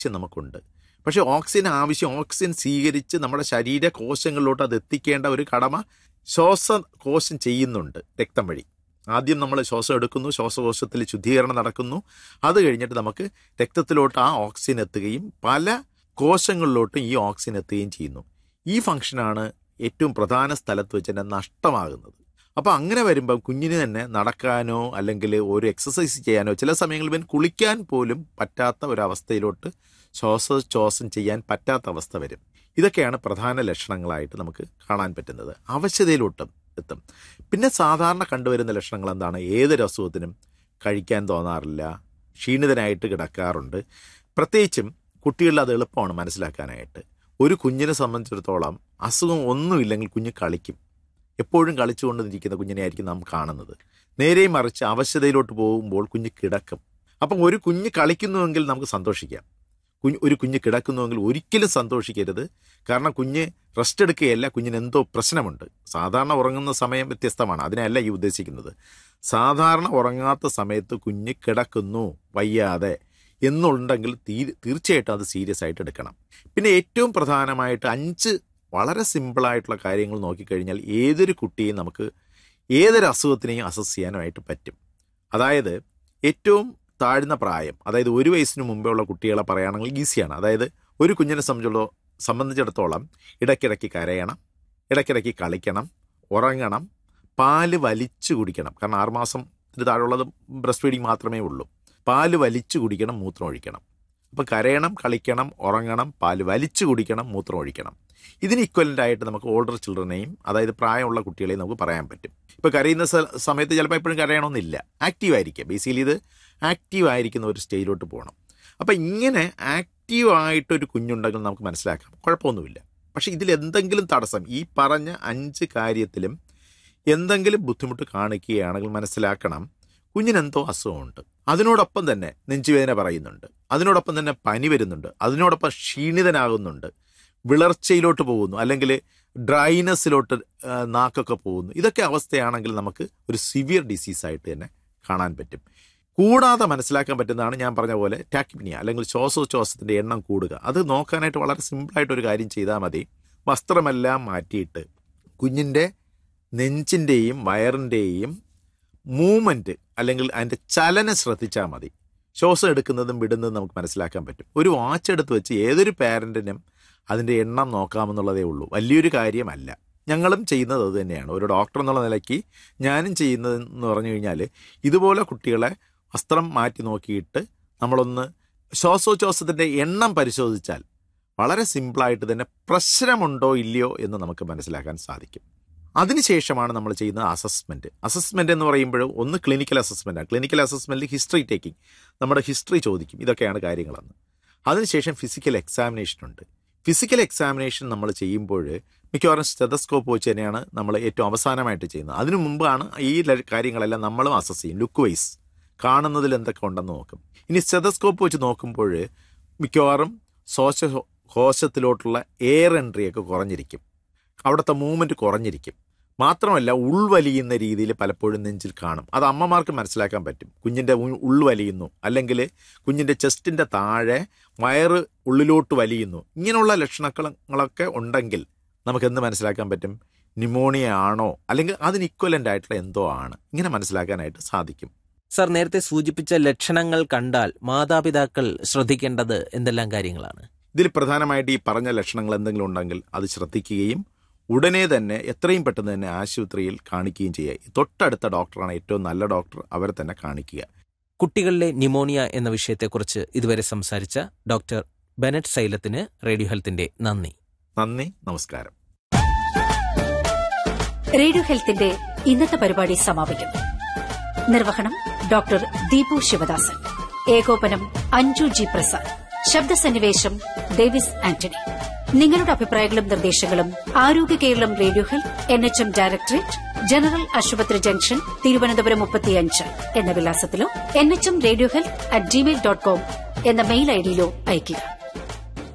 ആവശ്യം നമുക്കുണ്ട് പക്ഷേ ഓക്സിജൻ ആവശ്യം ഓക്സിജൻ സ്വീകരിച്ച് നമ്മുടെ ശരീര കോശങ്ങളിലോട്ട് അത് എത്തിക്കേണ്ട ഒരു കടമ ശ്വാസകോശം ചെയ്യുന്നുണ്ട് രക്തം വഴി ആദ്യം നമ്മൾ ശ്വാസം എടുക്കുന്നു ശ്വാസകോശത്തിൽ ശുദ്ധീകരണം നടക്കുന്നു അത് കഴിഞ്ഞിട്ട് നമുക്ക് രക്തത്തിലോട്ട് ആ ഓക്സിജൻ എത്തുകയും പല കോശങ്ങളിലോട്ടും ഈ ഓക്സിജൻ എത്തുകയും ചെയ്യുന്നു ഈ ഫംഗ്ഷനാണ് ഏറ്റവും പ്രധാന സ്ഥലത്ത് വെച്ച് തന്നെ നഷ്ടമാകുന്നത് അപ്പോൾ അങ്ങനെ വരുമ്പോൾ കുഞ്ഞിന് തന്നെ നടക്കാനോ അല്ലെങ്കിൽ ഒരു എക്സസൈസ് ചെയ്യാനോ ചില സമയങ്ങളിൽ ഇവൻ കുളിക്കാൻ പോലും പറ്റാത്ത ഒരവസ്ഥയിലോട്ട് ശ്വാസോച്ഛ്വാസം ചെയ്യാൻ പറ്റാത്ത അവസ്ഥ വരും ഇതൊക്കെയാണ് പ്രധാന ലക്ഷണങ്ങളായിട്ട് നമുക്ക് കാണാൻ പറ്റുന്നത് അവശതയിലോട്ടും എത്തും പിന്നെ സാധാരണ കണ്ടുവരുന്ന ലക്ഷണങ്ങൾ എന്താണ് ഏതൊരു അസുഖത്തിനും കഴിക്കാൻ തോന്നാറില്ല ക്ഷീണിതനായിട്ട് കിടക്കാറുണ്ട് പ്രത്യേകിച്ചും കുട്ടികളിൽ അത് എളുപ്പമാണ് മനസ്സിലാക്കാനായിട്ട് ഒരു കുഞ്ഞിനെ സംബന്ധിച്ചിടത്തോളം അസുഖം ഒന്നുമില്ലെങ്കിൽ കുഞ്ഞ് കളിക്കും എപ്പോഴും കളിച്ചുകൊണ്ടിരിക്കുന്ന കുഞ്ഞിനെ ആയിരിക്കും നാം കാണുന്നത് നേരെ മറിച്ച് അവശതയിലോട്ട് പോകുമ്പോൾ കുഞ്ഞ് കിടക്കും അപ്പം ഒരു കുഞ്ഞ് കളിക്കുന്നുവെങ്കിൽ നമുക്ക് സന്തോഷിക്കാം കുഞ്ഞ് ഒരു കുഞ്ഞ് കിടക്കുന്നുവെങ്കിൽ ഒരിക്കലും സന്തോഷിക്കരുത് കാരണം കുഞ്ഞ് റെസ്റ്റ് എടുക്കുകയല്ല കുഞ്ഞിന് എന്തോ പ്രശ്നമുണ്ട് സാധാരണ ഉറങ്ങുന്ന സമയം വ്യത്യസ്തമാണ് അതിനല്ല ഈ ഉദ്ദേശിക്കുന്നത് സാധാരണ ഉറങ്ങാത്ത സമയത്ത് കുഞ്ഞ് കിടക്കുന്നു വയ്യാതെ എന്നുണ്ടെങ്കിൽ തീ തീർച്ചയായിട്ടും അത് സീരിയസ് ആയിട്ട് എടുക്കണം പിന്നെ ഏറ്റവും പ്രധാനമായിട്ട് അഞ്ച് വളരെ സിമ്പിളായിട്ടുള്ള കാര്യങ്ങൾ നോക്കിക്കഴിഞ്ഞാൽ ഏതൊരു കുട്ടിയും നമുക്ക് ഏതൊരു അസുഖത്തിനെയും അസസ് ചെയ്യാനായിട്ട് പറ്റും അതായത് ഏറ്റവും താഴ്ന്ന പ്രായം അതായത് ഒരു വയസ്സിന് മുമ്പേ ഉള്ള കുട്ടികളെ പറയുകയാണെങ്കിൽ ഈസിയാണ് അതായത് ഒരു കുഞ്ഞിനെ സംബന്ധിച്ചുള്ള സംബന്ധിച്ചിടത്തോളം ഇടയ്ക്കിടയ്ക്ക് കരയണം ഇടയ്ക്കിടയ്ക്ക് കളിക്കണം ഉറങ്ങണം പാല് വലിച്ചു കുടിക്കണം കാരണം ആറുമാസത്തിന് താഴെയുള്ളത് ബ്രസ്റ്റ് ഫീഡിങ് മാത്രമേ ഉള്ളൂ പാല് വലിച്ചു കുടിക്കണം മൂത്രം ഒഴിക്കണം അപ്പം കരയണം കളിക്കണം ഉറങ്ങണം പാല് വലിച്ചു കുടിക്കണം മൂത്രം ഒഴിക്കണം ഇതിന് ഇക്വലൻ്റ് ആയിട്ട് നമുക്ക് ഓൾഡർ ചിൽഡ്രനെയും അതായത് പ്രായമുള്ള കുട്ടികളെയും നമുക്ക് പറയാൻ പറ്റും ഇപ്പോൾ കരയുന്ന സ- സമയത്ത് ചിലപ്പോൾ എപ്പോഴും കരയണമെന്നില്ല ആക്റ്റീവ് ആയിരിക്കുക ബേസിക്കലി ഇത് ആക്റ്റീവ് ആയിരിക്കുന്ന ഒരു സ്റ്റേജിലോട്ട് പോകണം അപ്പം ഇങ്ങനെ ആക്റ്റീവ് ആയിട്ടൊരു കുഞ്ഞുണ്ടെങ്കിൽ നമുക്ക് മനസ്സിലാക്കാം കുഴപ്പമൊന്നുമില്ല പക്ഷേ ഇതിൽ എന്തെങ്കിലും തടസ്സം ഈ പറഞ്ഞ അഞ്ച് കാര്യത്തിലും എന്തെങ്കിലും ബുദ്ധിമുട്ട് കാണിക്കുകയാണെങ്കിൽ മനസ്സിലാക്കണം കുഞ്ഞിനെന്തോ അസുഖമുണ്ട് അതിനോടൊപ്പം തന്നെ നെഞ്ചുവേദന പറയുന്നുണ്ട് അതിനോടൊപ്പം തന്നെ പനി വരുന്നുണ്ട് അതിനോടൊപ്പം ക്ഷീണിതനാകുന്നുണ്ട് വിളർച്ചയിലോട്ട് പോകുന്നു അല്ലെങ്കിൽ ഡ്രൈനസിലോട്ട് ആ, നാക്കൊക്കെ പോകുന്നു ഇതൊക്കെ അവസ്ഥയാണെങ്കിൽ നമുക്ക് ഒരു സിവിയർ ഡിസീസായിട്ട് തന്നെ കാണാൻ പറ്റും കൂടാതെ മനസ്സിലാക്കാൻ പറ്റുന്നതാണ് ഞാൻ പറഞ്ഞ പോലെ ടാക്കിപ്നിയ അല്ലെങ്കിൽ ശ്വാസോച്ഛ്വാസത്തിൻ്റെ എണ്ണം കൂടുക അത് നോക്കാനായിട്ട് വളരെ സിമ്പിളായിട്ട് ഒരു കാര്യം ചെയ്താൽ മതി വസ്ത്രമെല്ലാം മാറ്റിയിട്ട് കുഞ്ഞിൻ്റെ നെഞ്ചിൻ്റെയും വയറിൻ്റെയും മൂവ്മെൻറ്റ് അല്ലെങ്കിൽ അതിൻ്റെ ചലനം ശ്രദ്ധിച്ചാൽ മതി ശ്വാസം എടുക്കുന്നതും വിടുന്നതും നമുക്ക് മനസ്സിലാക്കാൻ പറ്റും ഒരു വാച്ച് എടുത്ത് വെച്ച് ഏതൊരു പാരൻറ്റിനും അതിൻ്റെ എണ്ണം നോക്കാമെന്നുള്ളതേ ഉള്ളൂ വലിയൊരു കാര്യമല്ല ഞങ്ങളും ചെയ്യുന്നത് അത് തന്നെയാണ് ഒരു ഡോക്ടർ എന്നുള്ള നിലയ്ക്ക് ഞാനും ചെയ്യുന്നതെന്ന് പറഞ്ഞു കഴിഞ്ഞാൽ ഇതുപോലെ കുട്ടികളെ വസ്ത്രം മാറ്റി നോക്കിയിട്ട് നമ്മളൊന്ന് ശ്വാസോച്ഛ്വാസത്തിൻ്റെ എണ്ണം പരിശോധിച്ചാൽ വളരെ സിമ്പിളായിട്ട് തന്നെ പ്രശ്നമുണ്ടോ ഇല്ലയോ എന്ന് നമുക്ക് മനസ്സിലാക്കാൻ സാധിക്കും അതിനുശേഷമാണ് നമ്മൾ ചെയ്യുന്ന അസസ്മെൻറ്റ് അസസ്മെൻറ്റ് എന്ന് പറയുമ്പോൾ ഒന്ന് ക്ലിനിക്കൽ അസസ്മെൻറ്റാണ് ക്ലിനിക്കൽ അസസ്മെൻറ്റിൽ ഹിസ്റ്ററി ടേക്കിംഗ് നമ്മുടെ ഹിസ്റ്ററി ചോദിക്കും ഇതൊക്കെയാണ് കാര്യങ്ങളെന്ന് അതിനുശേഷം ഫിസിക്കൽ എക്സാമിനേഷൻ ഉണ്ട് ഫിസിക്കൽ എക്സാമിനേഷൻ നമ്മൾ ചെയ്യുമ്പോൾ മിക്കവാറും സ്റ്റെതസ്കോപ്പ് വെച്ച് തന്നെയാണ് നമ്മൾ ഏറ്റവും അവസാനമായിട്ട് ചെയ്യുന്നത് അതിനു മുമ്പാണ് ഈ ല- കാര്യങ്ങളെല്ലാം നമ്മളും അസസ് ചെയ്യും ലുക്ക് വൈസ് കാണുന്നതിൽ എന്തൊക്കെ ഉണ്ടെന്ന് നോക്കും ഇനി സ്റ്റെതസ്കോപ്പ് വെച്ച് നോക്കുമ്പോൾ മിക്കവാറും ശ്വാസ കോശത്തിലോട്ടുള്ള എയർ എൻട്രിയൊക്കെ കുറഞ്ഞിരിക്കും അവിടുത്തെ മൂവ്മെൻറ്റ് കുറഞ്ഞിരിക്കും മാത്രമല്ല ഉൾവലിയുന്ന രീതിയിൽ പലപ്പോഴും നെഞ്ചിൽ കാണും അത് അമ്മമാർക്ക് മനസ്സിലാക്കാൻ പറ്റും കുഞ്ഞിൻ്റെ ഉൾ- ഉൾവലിയുന്നു അല്ലെങ്കിൽ കുഞ്ഞിൻ്റെ ചെസ്റ്റിൻ്റെ താഴെ വയറ് ഉള്ളിലോട്ട് വലിയുന്നു ഇങ്ങനെയുള്ള ലക്ഷണങ്ങളൊക്കെ ഉണ്ടെങ്കിൽ നമുക്ക് എന്ത് മനസ്സിലാക്കാൻ പറ്റും ന്യൂമോണിയ ആണോ അല്ലെങ്കിൽ അതിന് ഇക്വലൻ്റ് ആയിട്ടുള്ള എന്തോ ആണ് ഇങ്ങനെ മനസ്സിലാക്കാനായിട്ട് സാധിക്കും സർ നേരത്തെ സൂചിപ്പിച്ച ലക്ഷണങ്ങൾ കണ്ടാൽ മാതാപിതാക്കൾ ശ്രദ്ധിക്കേണ്ടത് എന്തെല്ലാം കാര്യങ്ങളാണ് ഇതിൽ പ്രധാനമായിട്ട് ഈ പറഞ്ഞ ലക്ഷണങ്ങൾ എന്തെങ്കിലും ഉണ്ടെങ്കിൽ അത് ശ്രദ്ധിക്കുകയും ഉടനെ തന്നെ എത്രയും പെട്ടെന്ന് തന്നെ ആശുപത്രിയിൽ കാണിക്കുകയും ചെയ്യുക തൊട്ടടുത്ത ഡോക്ടറാണ് ഏറ്റവും നല്ല ഡോക്ടർ അവരെ തന്നെ കാണിക്കുക കുട്ടികളിലെ ന്യൂമോണിയ എന്ന വിഷയത്തെക്കുറിച്ച് ഇതുവരെ സംസാരിച്ച ഡോക്ടർ ബെനറ്റ് സൈലത്തിന് റേഡിയോ ഹെൽത്തിന്റെ നന്ദി നന്ദി നമസ്കാരം റേഡിയോ ഹെൽത്തിന്റെ ഇന്നത്തെ പരിപാടി സമാപിക്കുന്നു നിർവഹണം ഡോക്ടർ ദീപു ശിവദാസൻ ഏകോപനം അഞ്ജു ജി പ്രസാദ് ശബ്ദസന്നിവേശം ഡേവിസ് ആന്റണി നിങ്ങളുടെ അഭിപ്രായങ്ങളും നിർദ്ദേശങ്ങളും Arogya Keralam radio health N H M directorate general ആശുപത്രി ജംഗ്ഷൻ തിരുവനന്തപുരം മുപ്പത്തിയഞ്ച് എന്ന വിലാസത്തിലോ N H M radio health at Gmail dot com എന്ന മെയിൽ ഐഡിയിലോ അയയ്ക്കുക